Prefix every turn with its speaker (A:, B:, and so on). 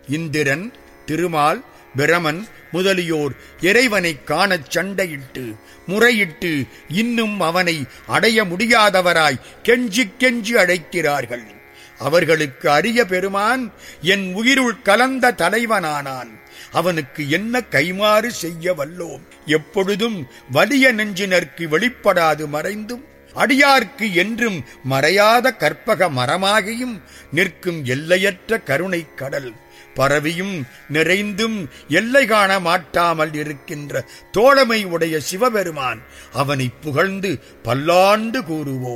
A: இந்திரன் திருமால் பிரமன் முதலியோர் இறைவனை காணச் சண்டையிட்டு முறையிட்டு இன்னும் அவனை அடைய முடியாதவராய் கெஞ்சி கெஞ்சி அழைக்கிறார்கள் அவர்களுக்கு அரிய பெருமான் என் உயிருள் கலந்த தலைவனானான் அவனுக்கு என்ன கைமாறு செய்ய வல்லோம் எப்பொழுதும் வலிய நெஞ்சினருக்கு வெளிப்படாது மறைந்தும் அடியார்க்கு என்றும் மறையாத கற்பக மரமாகியும் நிற்கும் எல்லையற்ற கருணை கடல் பரவியும் நிறைந்தும் எல்லை காண மாட்டாமல் இருக்கின்ற தோழமை உடைய சிவபெருமான் அவனை புகழ்ந்து பல்லாண்டு கூறுவோம்